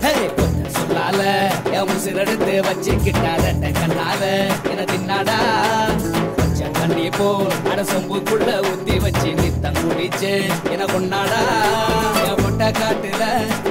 ஹே, கொஞ்சம் சொல்லால என் உசிரெடுத்து வச்சுக்கிட்டார கண்ணால என தின்னாடா பச்சை தண்ணி போல் அட சொம்புக்குள்ள ஊத்தி வச்சு நித்தம் குடிச்சு என கொண்டாடா என் முட்டை காட்டுல